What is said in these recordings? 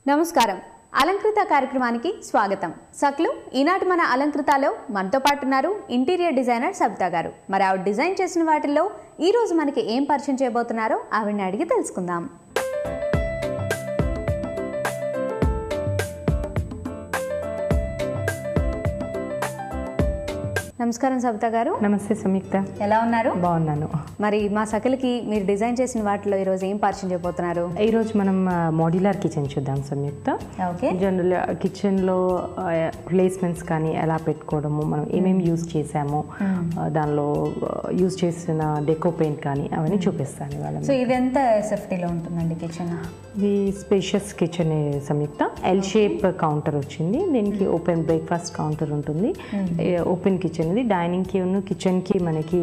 నమస్కారం అలంకృత కార్యక్రమానికి స్వాగతం సక్లు ఈనాటి మన అలంకృతలో మనతో పాటు ఉన్నారు ఇంటీరియర్ డిజైనర్ సబితా గారు మరి ఆవిడ డిజైన్ చేసిన వాటిల్లో ఈ రోజు మనకి ఏం పరిచయం చేయబోతున్నారో ఆవిడని అడిగి తెలుసుకుందాం నమస్కారం సబితా గారు నమస్తే సంయుక్త ఎలా ఉన్నారు బాగున్నాను మరి మా సకలకి మీరు డిజైన్ చేసిన వాటిలో ఈరోజు ఏం పరిచయం చేయబోతున్నారు ఈరోజు మనం మాడ్యులర్ కిచెన్ చూద్దాం సంయుక్త ఓకే జనరల్ కిచెన్లో ప్లేస్మెంట్స్ కానీ ఎలా పెట్టుకోవడము మనం ఏమేమి యూజ్ చేసాము ఆ, దానిలో యూజ్ చేసిన డెకో పెయింట్ కానీ అవన్నీ చూపిస్తాను ఇవాళ సో ఇది ఎంత ఎస్ఎఫ్టీలో ఉంటుందండి కిచెన్ ఇది spacious kitchen Samyuktha L shape counter వచ్చింది దీనికి ఓపెన్ బ్రేక్ఫాస్ట్ కౌంటర్ ఉంటుంది ఓపెన్ కిచెన్ ఇది డైనింగ్కి ఉన్న కిచెన్కి మనకి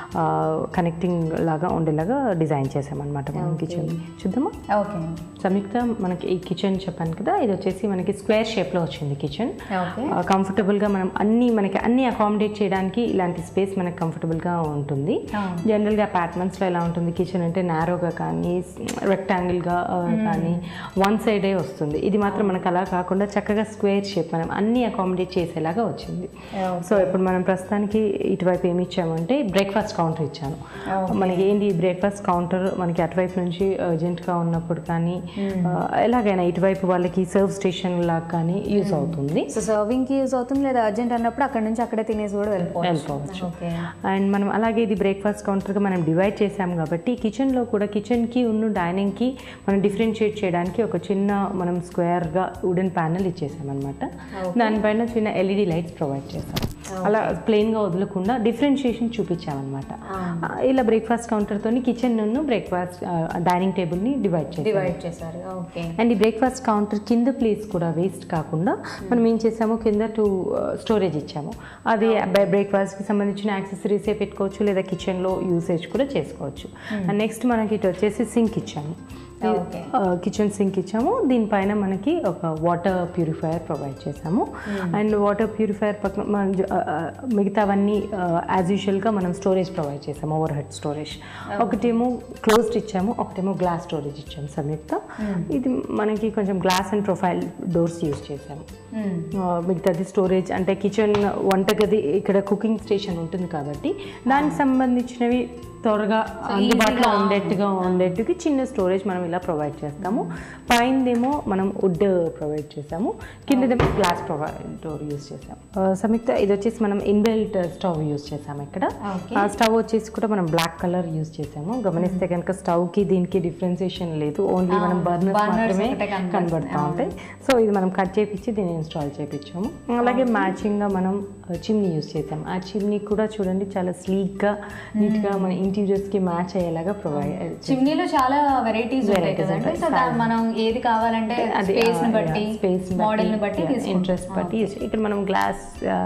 కనెక్టింగ్ లాగా ఉండేలాగా డిజైన్ చేసామన్నమాట మనం కిచెన్ చూద్దామా ఓకే సంయుక్త మనకి ఈ కిచెన్ చెప్పాను కదా ఇది వచ్చేసి మనకి స్క్వేర్ షేప్లో వచ్చింది కిచెన్ ఓకే కంఫర్టబుల్గా మనం అన్ని మనకి అన్ని అకామిడేట్ చేయడానికి ఇలాంటి స్పేస్ మనకి కంఫర్టబుల్గా ఉంటుంది అవును. జనరల్గా అపార్ట్మెంట్స్లో ఎలా ఉంటుంది కిచెన్ అంటే నారోగా కానీ రెక్టాంగిల్గా కానీ వన్ సైడే వస్తుంది ఇది మాత్రం మనకు అలా కాకుండా చక్కగా స్క్వేర్ షేప్ మనం అన్ని అకామిడేట్ చేసేలాగా వచ్చింది సో ఇప్పుడు మనం ప్రస్తుతానికి ఇటువైపు ఏమి ఇచ్చామంటే బ్రేక్ఫాస్ట్ కౌంటర్ ఇచ్చాను మనకి ఏంటి బ్రేక్ఫాస్ట్ కౌంటర్ మనకి అటువైపు నుంచి అర్జెంట్గా ఉన్నప్పుడు కానీ ఆ, ఎలాగైనా ఇటువైపు వాళ్ళకి సర్వ్ స్టేషన్ లాగా కానీ యూస్ అవుతుంది సో సర్వింగ్ కి యూజ్ అవుతుంది లేదా అర్జెంట్ అన్నప్పుడు అక్కడ నుంచి అక్కడే తినేసి కూడా వెళ్ళిపోవచ్చు వెళ్ళిపోవచ్చు ఓకే అండ్ మనం అలాగే ఇది బ్రేక్ఫాస్ట్ కౌంటర్గా మనం డివైడ్ చేసాం కాబట్టి కిచెన్లో కూడా కిచెన్కి ఉన్న డైనింగ్కి మనం డిఫరెన్షియేట్ చేయడానికి ఒక చిన్న మనం స్క్వేర్గా వుడెన్ ప్యానల్ ఇచ్చేసాం అనమాట దానిపైన చిన్న ఎల్ఈడి లైట్స్ ప్రొవైడ్ చేసాం అలా ప్లెయిన్గా వదలకుండా డిఫరెన్షియేషన్ చూపించామన్నమాట ఆ, ఇలా బ్రేక్ఫాస్ట్ కౌంటర్తో కిచెన్ బ్రేక్ఫాస్ట్ డైనింగ్ టేబుల్ని డివైడ్ చేసాం డివైడ్ చేశారు ఓకే అండ్ ఈ బ్రేక్ఫాస్ట్ కౌంటర్ కింద ప్లేస్ కూడా వేస్ట్ కాకుండా మనం ఏం చేసాము కింద టూ స్టోరేజ్ ఇచ్చాము అది బ్రేక్ఫాస్ట్కి సంబంధించిన యాక్సెసరీసే పెట్టుకోవచ్చు లేదా కిచెన్లో యూసేజ్ కూడా చేసుకోవచ్చు అండ్ నెక్స్ట్ మనకి ఇటు వచ్చేసి సింక్ ఇచ్చాము ఓకే కిచెన్ సింక్ ఇచ్చాము దీనిపైన మనకి ఒక వాటర్ ప్యూరిఫైయర్ ప్రొవైడ్ చేసాము అండ్ వాటర్ ప్యూరిఫైయర్ పక్కన మన జ- ఆ, ఆ, మిగతావన్నీ యాజ్ యూజువల్గా మనం స్టోరేజ్ ప్రొవైడ్ చేసాము ఓవర్ హెడ్ స్టోరేజ్ ఒకటేమో క్లోజ్డ్ ఇచ్చాము ఒకటేమో గ్లాస్ స్టోరేజ్ ఇచ్చాము సంయుక్త ఇది మనకి కొంచెం glass and profile doors use చేసాము ఆ, మిగతాది స్టోరేజ్ అంటే కిచెన్ వంటగది ఇక్కడ కుకింగ్ స్టేషన్ ఉంటుంది కాబట్టి దానికి సంబంధించినవి త్వరగా అందుబాటులో ఉండేట్టుగా ఉండేట్టుకి చిన్న స్టోరేజ్ మనం ఇలా ప్రొవైడ్ చేస్తాము పైనదేమో మనం వుడ్ ప్రొవైడ్ చేసాము కిందదేమో గ్లాస్ ప్రొవైడ్ డోర్ యూస్ చేసాము ఆ, సంయుక్త ఇది వచ్చేసి మనం ఇన్బిల్ట్ స్టవ్ యూస్ చేసాము ఇక్కడ Okay. ఆ స్టవ్ వచ్చేసి కూడా మనం బ్లాక్ కలర్ యూస్ చేసాము గమనిస్తే కనుక స్టవ్కి దీనికి డిఫరెన్సియేషన్ లేదు ఓన్లీ మనం బర్నర్స్ burners మాత్రమే ఒకటే కనబడుతున్నాయి. కనబడతా ఉంటాయి సో ఇది మనం కట్ చేపించి దీన్ని ఇన్స్టాల్ చేయించాము అలాగే మ్యాచింగ్గా మనం చిమ్నీ యూస్ చేసాం ఆ చిమ్నీ కూడా చూడండి చాలా స్లీక్గా నీట్గా మన ఇంటీరియర్స్కి మ్యాచ్ అయ్యేలాగా ప్రొవైడ్ చిమ్నీలో చాలా వెరైటీస్ ఉంటాయి Varieties కదండి ఉంటాయి. సో దాన్ని మనం ఏది కావాలంటే స్పేస్ ని బట్టి స్పేస్ మోడల్ ని బట్టి తీసుకుంటాం. ఇంట్రెస్ట్ బట్టి use చే- ఇక్కడ మనం గ్లాస్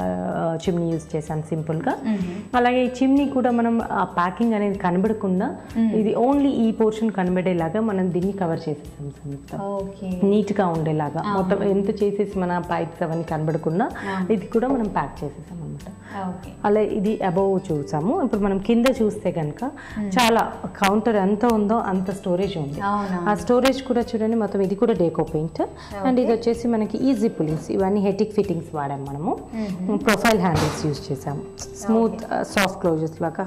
చిమ్నీ యూస్ చేసాం సింపుల్ గా అలాగే ఈ చిమ్నీ కూడా మనం ఆ ప్యాకింగ్ అనేది కనబడకుండా ఇది ఓన్లీ ఈ పోర్షన్ కనబడేలాగా మనం దీన్ని కవర్ చేసేసాం సంయుక్త ఓకే నీట్ గా ఉండేలాగా మొత్తం ఎంత చేసేసి మన పైప్స్ అవన్నీ కనబడకుండా ఇది కూడా మనం ప్యాక్ చేసేసాం అనమాట ఓకే అలా ఇది అబౌవ్ చూసాము ఇప్పుడు మనం కింద చూస్తే కనుక చాలా కౌంటర్ ఎంత ఉందో అంత స్టోరేజ్ ఉంది అవునా ఆ స్టోరేజ్ కూడా చూడండి మొత్తం ఇది కూడా డేకో పెయింట్ అండ్ ఇది వచ్చేసి మనకి ఈజీ పులింగ్స్ ఇవన్నీ హెటిక్ ఫిట్టింగ్స్ వాడాం మనము ప్రొఫైల్ హ్యాండిల్స్ యూజ్ చేసాము స్మూత్ సాఫ్ట్ క్లోజెస్ లాగా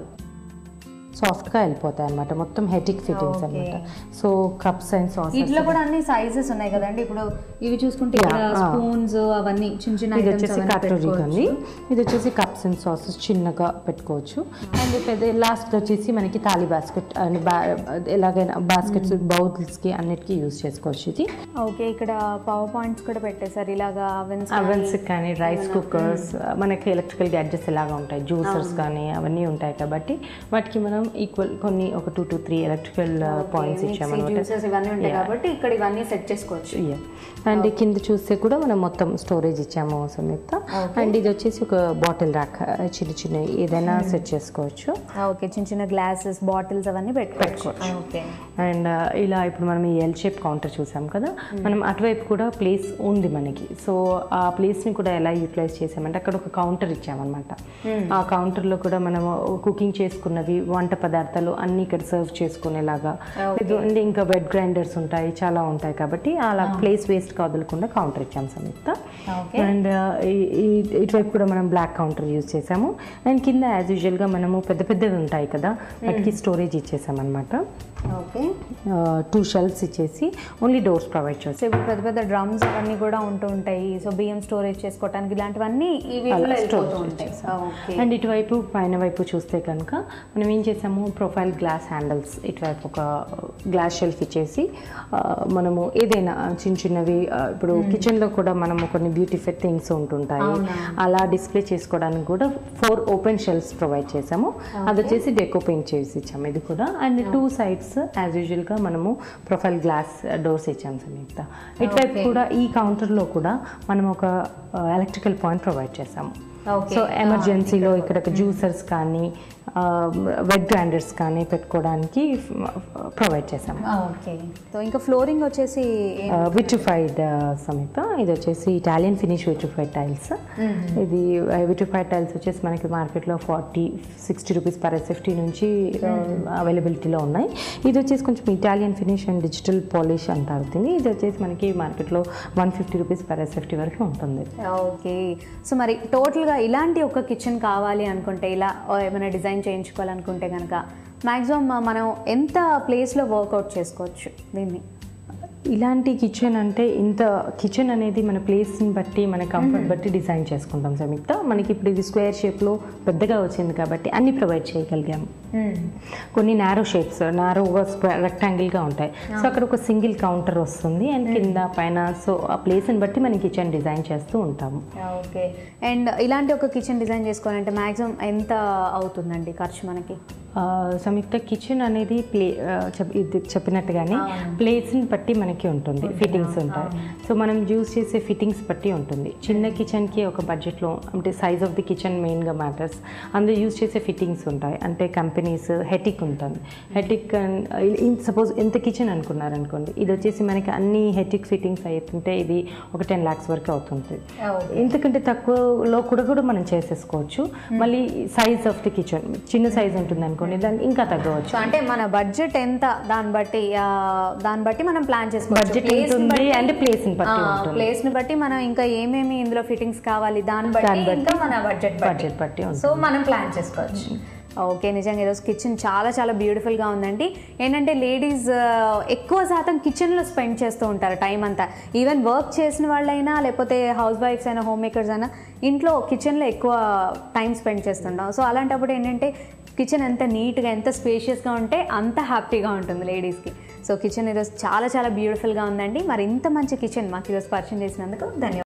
సాఫ్ట్గా వెళ్ళిపోతాయి అనమాట మొత్తం హెటిక్ ఫిట్టింగ్స్ అనమాట సో కప్స్ అండ్ సాసెస్ వీటిలో కూడా అన్ని సైజెస్ ఉన్నాయి కదండి ఇప్పుడు ఇవి చూసుకుంటే ఇక్కడ Yeah, ah. స్పూన్స్ అవన్నీ చిన్న చిన్న ఇది items వచ్చేసి అవన్నీ కటోరీ పెట్టుకోవచ్చు. ఉంది ఇది వచ్చేసి కప్స్ అండ్ సాసెస్ చిన్నగా పెట్టుకోవచ్చు అండ్ పెద్ద లాస్ట్ వచ్చేసి మనకి తాళి బాస్కెట్ అండ్ బా ఎలాగైనా బాస్కెట్స్ బౌల్స్కి అన్నిటికీ యూజ్ చేసుకోవచ్చు ఇది ఓకే ఇక్కడ పవర్ పాయింట్స్ కూడా పెట్టేశారు ఇలాగా అవెన్స్ అవెన్స్ కానీ రైస్ కుక్కర్స్ మనకి ఎలక్ట్రికల్ గ్యాడ్జెట్స్ ఎలాగా ఉంటాయి జ్యూసర్స్ కానీ అవన్నీ ఉంటాయి కాబట్టి వాటికి మనం ఈక్వల్ కొన్ని ఒక two to three electrical points ఇచ్చామన్నమాట జ్యూసెస్ ఇవన్నీ ఉంటాయి కాబట్టి ఇక్కడ ఇవన్నీ సెట్ చేసుకోవచ్చు అండ్ కింద చూస్తే కూడా మనం మొత్తం స్టోరేజ్ ఇచ్చాము సంయుక్త అండ్ ఇది వచ్చేసి ఒక బాటిల్ ర్యాక్ చిన్న చిన్న ఏదైనా సెట్ చేసుకోవచ్చు ఓకే చిన్న చిన్న గ్లాసెస్ బాటిల్స్ అవన్నీ పెట్టుకోవచ్చు ఓకే అండ్ ఇలా ఇప్పుడు మనం ఈ ఎల్ షేప్ కౌంటర్ చూసాం కదా మనం అటువైపు కూడా ప్లేస్ ఉంది మనకి సో ఆ ప్లేస్ని కూడా ఎలా యూటిలైజ్ చేసామంటే అక్కడ ఒక కౌంటర్ ఇచ్చామన్నమాట ఆ కౌంటర్లో కూడా మనం కుకింగ్ చేసుకున్నవి వంట పదార్థాలు అన్ని ఇక్కడ సర్వ్ చేసుకునేలాగా అంటే ఇంకా వెడ్ గ్రైండర్స్ ఉంటాయి చాలా ఉంటాయి కాబట్టి అలా ప్లేస్ వేస్ట్ వదలకుండా కౌంటర్ ఇచ్చాం సంయుక్త ఓకే అండ్ ఇటువైపు కూడా మనం బ్లాక్ కౌంటర్ యూజ్ చేసాము అండ్ కింద యాజ్ యూజువల్గా మనము పెద్ద పెద్దవి ఉంటాయి కదా వాటికి స్టోరేజ్ ఇచ్చేసాం అనమాట ఓకే టూ షెల్ఫ్స్ ఇచ్చేసి ఓన్లీ డోర్స్ ప్రొవైడ్ చేస్తాం సో ఇప్పుడు పెద్ద పెద్ద డ్రమ్స్ అవన్నీ కూడా ఉంటూ ఉంటాయి సో బియ్యం స్టోరేజ్ చేసుకోవడానికి ఇలాంటివన్నీ ఈ వీటిలో వెళ్ళిపోతూ ఉంటాయి ఓకే అండ్ ఇటువైపు పైన వైపు చూస్తే కనుక మనం ఏం చేసాము ప్రొఫైల్ గ్లాస్ హ్యాండిల్స్ ఇటువైపు ఒక గ్లాస్ షెల్ఫ్ ఇచ్చేసి ఆ, మనము ఏదైనా చిన్న చిన్నవి ఆ, ఇప్పుడు కిచెన్లో కూడా మనము కొన్ని బ్యూటిఫుల్ థింగ్స్ ఉంటుంటాయి అలా డిస్ప్లే చేసుకోవడానికి కూడా ఫోర్ ఓపెన్ షెల్ఫ్స్ ప్రొవైడ్ చేసాము అది వచ్చేసి డెకో పెయింట్ చేసి ఇచ్చాము ఇది కూడా అండ్ టూ సైడ్స్ యాజ్ యూజువల్గా మనము ప్రొఫైల్ గ్లాస్ డోర్స్ ఇచ్చాము సంయుక్త ఇటువైపు కూడా ఈ కౌంటర్లో కూడా మనం ఒక ఎలక్ట్రికల్ పాయింట్ ప్రొవైడ్ చేసాము ఓకే సో ఎమర్జెన్సీలో ఇక్కడ జ్యూసర్స్ కానీ వెడ్ గ్రైండర్స్ కానీ పెట్టుకోవడానికి ప్రొవైడ్ చేసాము ఓకే సో ఇంకా ఫ్లోరింగ్ వచ్చేసి ఏం- విట్రిఫైడ్ సమేత ఇది వచ్చేసి ఇటాలియన్ ఫినిష్ విట్రిఫైడ్ టైల్స్ ఇది విట్రిఫైడ్ టైల్స్ వచ్చేసి మనకి మార్కెట్లో forty sixty rupees per fifty నుంచి అవైలబిలిటీలో ఉన్నాయి ఇది వచ్చేసి కొంచెం Italian finish and digital polish అంటారు దీన్ని ఇది వచ్చేసి మనకి మార్కెట్లో one fifty rupees per fifty వరకు ఉంటుంది ఓకే సో మరి టోటల్గా ఇలాంటి ఒక కిచెన్ కావాలి అనుకుంటే ఇలా ఓ ఏమైనా డిజైన్ చేయించుకోవాలనుకుంటే కనుక మ్యాక్సిమం మనం ఎంత ప్లేస్లో వర్కౌట్ చేసుకోవచ్చు దీన్ని ఇలాంటి కిచెన్ అంటే ఇంత కిచెన్ అనేది మన ప్లేస్ని బట్టి మన కంఫర్ట్ బట్టి డిజైన్ చేసుకుంటాం సంయుక్త మనకి ఇప్పుడు ఇది స్క్వేర్ షేప్లో పెద్దగా వచ్చింది కాబట్టి అన్ని ప్రొవైడ్ చేయగలిగాము కొన్ని నారో షేప్స్ నారోగా స్క్వేర్ రెక్టాంగిల్గా ఉంటాయి సో అక్కడ ఒక సింగిల్ కౌంటర్ వస్తుంది అండ్ కింద పైన సో ఆ ప్లేస్ని బట్టి మనం కిచెన్ డిజైన్ చేస్తూ ఉంటాము ఓకే అండ్ ఇలాంటి ఒక కిచెన్ డిజైన్ చేసుకోవాలంటే మ్యాక్సిమం ఎంత అవుతుందండి ఖర్చు మనకి ఆ, సంయుక్త కిచెన్ అనేది ప్లే ఆ, చెప్- ఇది చెప్పినట్టుగానే ప్లేస్ని బట్టి మనకి ఉంటుంది ఫిట్టింగ్స్ ఉంటాయి సో మనం యూజ్ చేసే ఫిట్టింగ్స్ బట్టి ఉంటుంది చిన్న కిచెన్కి ఒక బడ్జెట్లో అంటే సైజ్ ఆఫ్ ది కిచెన్ మెయిన్గా మ్యాటర్స్ అందులో యూజ్ చేసే ఫిట్టింగ్స్ ఉంటాయి అంటే కంపెనీస్ హెటిక్ ఉంటుంది హెటిక్ సపోజ్ ఎంత కిచెన్ అనుకున్నారనుకోండి ఇది వచ్చేసి మనకి అన్ని హెటిక్ ఫిట్టింగ్స్ అవుతుంటే ఇది ఒక టెన్ ల్యాక్స్ వరకు అవుతుంది ఇంతకంటే తక్కువలో కూడా కూడా మనం చేసేసుకోవచ్చు మళ్ళీ సైజ్ ఆఫ్ ది కిచెన్ చిన్న సైజ్ ఉంటుంది అనుకోండి దాన్ని ఇంకా తగ్గవచ్చు సో అంటే మన బడ్జెట్ ఎంత దాన్ని బట్టి ఆ, దాన్ని బట్టి మనం ప్లాన్ చేసుకోవచ్చు బడ్జెట్ ఉంటుంది అండ్ ప్లేస్ ని బట్టి ఉంటుంది ప్లేస్ ని బట్టి మనం ఇంకా ఏమేమి ఇందులో ఫిట్టింగ్స్ కావాలి దాన్ని బట్టి దాన్ని బట్టి ఇంకా మన బడ్జెట్ బడ్జెట్ బట్టి ఉంటుంది సో మనం ప్లాన్ చేసుకోవచ్చు ఓకే నిజంగా ఈరోజు కిచెన్ చాలా చాలా బ్యూటిఫుల్గా ఉందండి ఏంటంటే లేడీస్ ఎక్కువ శాతం కిచెన్లో స్పెండ్ చేస్తూ ఉంటారు టైం అంతా ఈవెన్ వర్క్ చేసిన వాళ్ళైనా లేకపోతే హౌస్ వైఫ్స్ అయినా హోమ్ మేకర్స్ అయినా ఇంట్లో కిచెన్లో ఎక్కువ టైం స్పెండ్ చేస్తుంటాం సో అలాంటప్పుడు ఏంటంటే కిచెన్ ఎంత నీట్గా ఎంత స్పేషియస్గా ఉంటే అంత హ్యాపీగా ఉంటుంది లేడీస్కి సో కిచెన్ ఈరోజు చాలా చాలా బ్యూటిఫుల్గా ఉందండి మరి ఇంత మంచి కిచెన్ మాకు ఈరోజు పరిచయం చేసినందుకు ధన్యవాదాలు